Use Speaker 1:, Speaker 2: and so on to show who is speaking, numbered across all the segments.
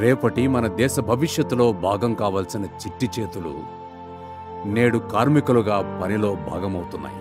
Speaker 1: రేపటి మన దేశ భవిష్యత్తులో భాగం కావాల్సిన చిట్టి చేతులు నేడు కార్మికులుగా పనిలో భాగమవుతున్నాయి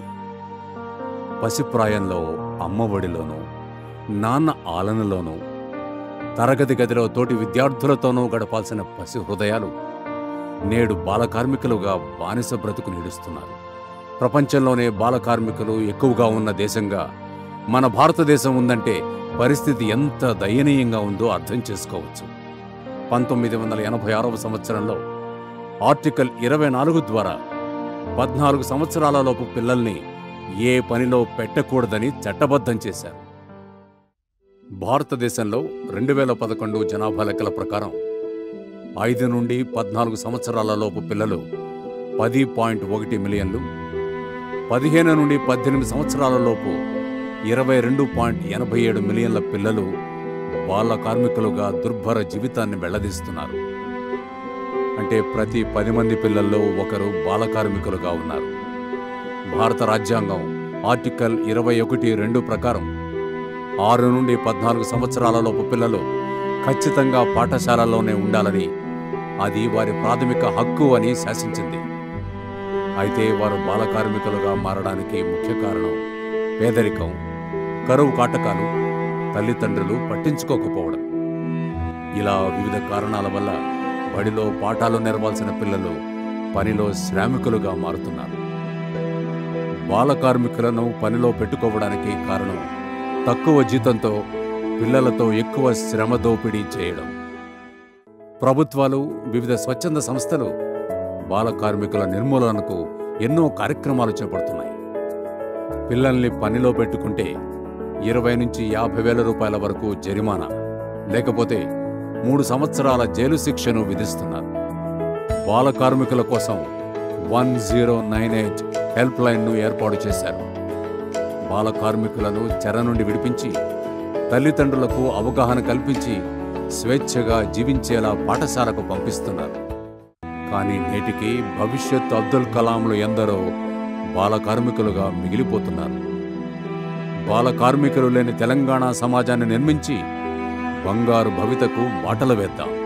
Speaker 1: పసిప్రాయంలో అమ్మఒడిలోనూ నాన్న ఆలనలోనూ తరగతి గదిలో తోటి విద్యార్థులతోనూ గడపాల్సిన పసి హృదయాలు నేడు బాల కార్మికులుగా బానిస బ్రతుకు నీడుస్తున్నారు ప్రపంచంలోనే బాల కార్మికులు ఎక్కువగా ఉన్న దేశంగా మన భారతదేశం ఉందంటే పరిస్థితి ఎంత దయనీయంగా ఉందో అర్థం చేసుకోవచ్చు పంతొమ్మిది వందల ఎనభై ఆరవ సంవత్సరంలో ఆర్టికల్ ఇరవై నాలుగు ద్వారా పద్నాలుగు సంవత్సరాలలోపు పిల్లల్ని ఏ పనిలో పెట్టకూడదని చట్టబద్ధం చేశారు భారతదేశంలో రెండు వేల పదకొండు జనాభా లెక్కల ప్రకారం ఐదు నుండి పద్నాలుగు సంవత్సరాలలోపు పిల్లలు పది పాయింట్ ఒకటి మిలియన్లు పదిహేను నుండి పద్దెనిమిది సంవత్సరాలలోపు ఇరవై రెండు పాయింట్ ఎనభై ఏడు మిలియన్ల పిల్లలు బాల కార్మికులుగా దుర్భర జీవితాన్ని వెళ్లదీస్తున్నారు అంటే ప్రతి పది మంది పిల్లల్లో ఒకరు బాల కార్మికులుగా ఉన్నారు భారత రాజ్యాంగం ఆర్టికల్ ఇరవై ఒకటి రెండు ప్రకారం ఆరు నుండి పద్నాలుగు సంవత్సరాలలోపు పిల్లలు ఖచ్చితంగా పాఠశాలల్లోనే ఉండాలని అది వారి ప్రాథమిక హక్కు అని శాసించింది అయితే వారు బాల కార్మికులుగా మారడానికి ముఖ్య కారణం పేదరికం కరువు కాటకాలు తల్లిదండ్రులు పట్టించుకోకపోవడం ఇలా వివిధ కారణాల వల్ల బడిలో పాఠాలు నెరవాల్సిన పిల్లలు పనిలో శ్రామికులుగా మారుతున్నారు బాల కార్మికులను పనిలో పెట్టుకోవడానికి కారణం తక్కువ జీతంతో పిల్లలతో ఎక్కువ శ్రమ దోపిడీ చేయడం ప్రభుత్వాలు వివిధ స్వచ్ఛంద సంస్థలు బాల కార్మికుల నిర్మూలనకు ఎన్నో కార్యక్రమాలు చేపడుతున్నాయి పిల్లల్ని పనిలో పెట్టుకుంటే ఇరవై నుంచి యాభై వేల రూపాయల వరకు జరిమానా లేకపోతే మూడు సంవత్సరాల జైలు శిక్షను విధిస్తున్నారు బాల కార్మికుల కోసం one zero nine eight help లైన్ను ఏర్పాటు చేశారు బాల కార్మికులను చెర నుండి విడిపించి తల్లిదండ్రులకు అవగాహన కల్పించి స్వేచ్ఛగా జీవించేలా పాఠశాలకు పంపిస్తున్నారు కానీ నేటికి భవిష్యత్ అబ్దుల్ కలాంలు ఎందరో బాల కార్మికులుగా మిగిలిపోతున్నారు బాల కార్మికులు లేని తెలంగాణ సమాజాన్ని నిర్మించి బంగారు భవితకు బాటలు వేద్దాం